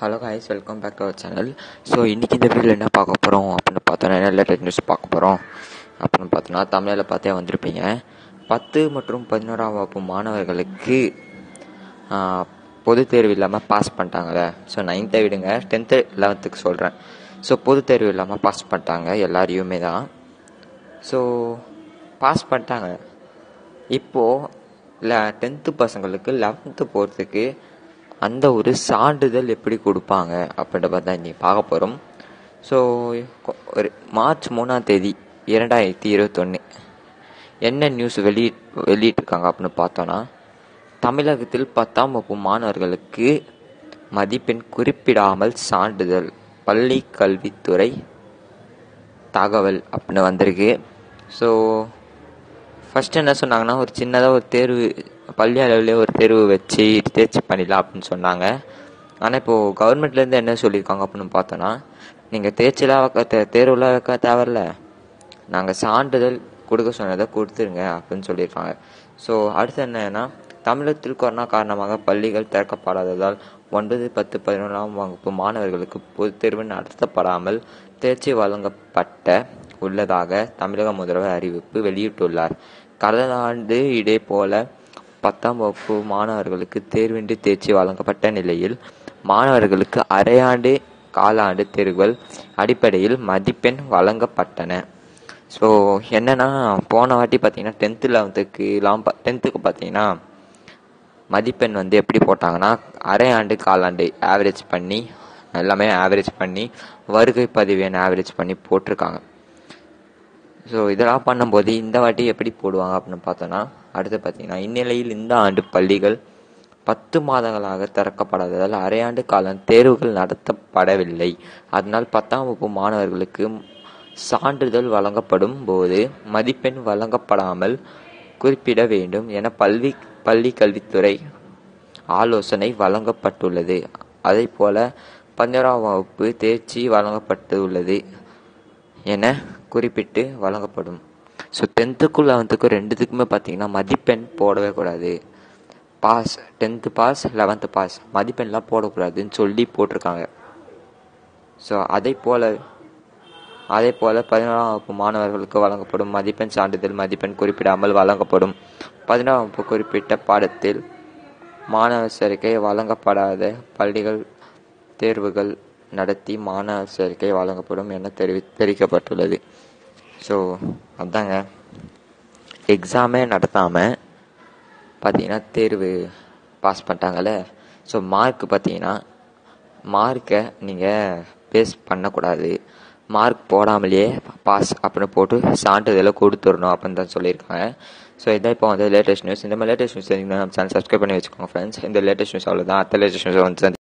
hello guys welcome back to our channel so இன்றைக்கி இந்த வீடியோவில் என்ன பார்க்க போகிறோம் அப்படின்னு பார்த்தோன்னா என்ன லேட்டஸ்ட் நியூஸ் பார்க்க போகிறோம் அப்படின்னு பார்த்தோன்னா தமிழில் பார்த்தே வந்திருப்பீங்க பத்து மற்றும் பதினோராம் வகுப்பு மாணவர்களுக்கு ஆஹ், பொதுத் தேர்வு இல்லாமல் பாஸ் பண்ணிட்டாங்கல்ல ஸோ நைன்த்தை விடுங்க டென்த்து லெவன்த்துக்கு சொல்கிறேன் ஸோ பொதுத் தேர்வு இல்லாமல் பாஸ் பண்ணிட்டாங்க எல்லாரையுமே தான் ஸோ பாஸ் பண்ணிட்டாங்க இப்போது இல்லை டென்த்து பசங்களுக்கு லெவன்த்து போகிறதுக்கு அந்த ஒரு சான்றிதழ் எப்படி கொடுப்பாங்க அப்படின்ற மாதிரி தான் இன்றைக்கி பார்க்க போகிறோம் ஸோ ஒரு மார்ச் மூணாம் தேதி இரண்டாயிரத்தி இருபத்தொன்று என்ன நியூஸ் வெளியிட் வெளியிட்டிருக்காங்க அப்படின்னு பார்த்தோன்னா தமிழகத்தில் பத்தாம் வகுப்பு மாணவர்களுக்கு மதிப்பெண் குறிப்பிடாமல் சான்றிதழ் பள்ளி கல்வித்துறை தகவல் அப்படின்னு வந்திருக்கு ஸோ ஃபர்ஸ்ட் என்ன சொன்னாங்கன்னா ஒரு சின்னதாக ஒரு தேர்வு பள்ளி அளவுலேயே ஒரு தேர்வு வச்சு தேர்ச்சி பண்ணிடலாம் அப்படின்னு சொன்னாங்க ஆனால் இப்போது கவர்மெண்ட்லேருந்து என்ன சொல்லியிருக்காங்க அப்படின்னு பார்த்தோன்னா நீங்கள் தேர்ச்சிலாம் வைக்க தே தேர்வுலாம் வைக்க தேவையில்ல நாங்கள் சான்றிதழ் கொடுக்க சொன்னதை கொடுத்துருங்க அப்படின்னு சொல்லியிருக்காங்க ஸோ அடுத்து என்னன்னா தமிழகத்தில் கொரோனா காரணமாக பள்ளிகள் திறக்கப்படாததால் ஒன்பது பத்து பதினொன்றாம் வகுப்பு மாணவர்களுக்கு பொதுத் தேர்வு நடத்தப்படாமல் தேர்ச்சி வழங்கப்பட்ட உள்ளதாக தமிழக முதல்வர் அறிவிப்பு வெளியிட்டுள்ளார் கடந்த ஆண்டு இதே போல பத்தாம் வகுப்பு மாணவர்களுக்கு தேர்வின்றி தேர்ச்சி வழங்கப்பட்ட நிலையில் மாணவர்களுக்கு அரையாண்டு காலாண்டு தேர்வுகள் அடிப்படையில் மதிப்பெண் வழங்கப்பட்டன ஸோ என்னன்னா போன வாட்டி பார்த்தீங்கன்னா டென்த்து லெவன்த்துக்குலாம் டென்த்துக்கு பார்த்தீங்கன்னா மதிப்பெண் வந்து எப்படி போட்டாங்கன்னா அரை ஆண்டு காலாண்டு ஆவரேஜ் பண்ணி எல்லாமே ஆவரேஜ் பண்ணி வருகை பதிவு எண் ஆவரேஜ் பண்ணி போட்டிருக்காங்க ஸோ இதெல்லாம் பண்ணும்போது இந்த வாட்டி எப்படி போடுவாங்க அப்படின்னு பார்த்தோன்னா அடுத்து பார்த்தீங்கன்னா இந்நிலையில் இந்த ஆண்டு பள்ளிகள் பத்து மாதங்களாக திறக்கப்படாததால் அரையாண்டு காலம் தேர்வுகள் நடத்தப்படவில்லை அதனால் பத்தாம் வகுப்பு மாணவர்களுக்கு சான்றிதழ் வழங்கப்படும் போது மதிப்பெண் வழங்கப்படாமல் குறிப்பிட வேண்டும் என பல்வி பள்ளி கல்வித்துறை ஆலோசனை வழங்கப்பட்டுள்ளது அதே போல பதினோராம் வகுப்பு தேர்ச்சி வழங்கப்பட்டுள்ளது என குறிப்பிட்டு வழங்கப்படும் ஸோ டென்த்துக்கும் லெவன்த்துக்கும் ரெண்டுத்துக்குமே பார்த்தீங்கன்னா மதிப்பெண் போடவே கூடாது pass tenth pass eleventh pass மதிப்பெண்லாம் போடக்கூடாதுன்னு சொல்லி போட்டிருக்காங்க ஸோ அதே போல் அதே போல் பதினோராம் வகுப்பு மாணவர்களுக்கு வழங்கப்படும் மதிப்பெண் சான்றிதழ் மதிப்பெண் குறிப்பிடாமல் வழங்கப்படும் பதினோராம் வகுப்பு குறிப்பிட்ட பாடத்தில் மாணவர் சேர்க்கை வழங்கப்படாத பள்ளிகள் தேர்வுகள் நடத்தி மாணவர் சேர்க்கை வழங்கப்படும் என தெரிவி தெரிவிக்கப்பட்டுள்ளது ஸோ அதாங்க எக்ஸாமே நடத்தாமல் பார்த்தீங்கன்னா தேர்வு பாஸ் பண்ணிட்டாங்கல்ல ஸோ மார்க் பார்த்தீங்கன்னா மார்க்கை நீங்கள் பேஸ் பண்ணக்கூடாது மார்க் போடாமலேயே பாஸ் அப்படின்னு போட்டு சான்றிதழை கொடுத்துடணும் அப்படின்னு தான் சொல்லியிருக்காங்க ஸோ இதான் இப்போ வந்து லேட்டஸ்ட் நியூஸ் இந்த மாதிரி லேட்டஸ்ட் நியூஸ் நம்ம சேனல் சப்ஸ்கிரைப் பண்ணி வச்சுக்கோங்க ஃப்ரெண்ட்ஸ் இந்த லேட்டஸ்ட் நியூஸ் அவ்வளோதான் அடுத்த லேட்டஸ்ட் நியூஸ் வந்து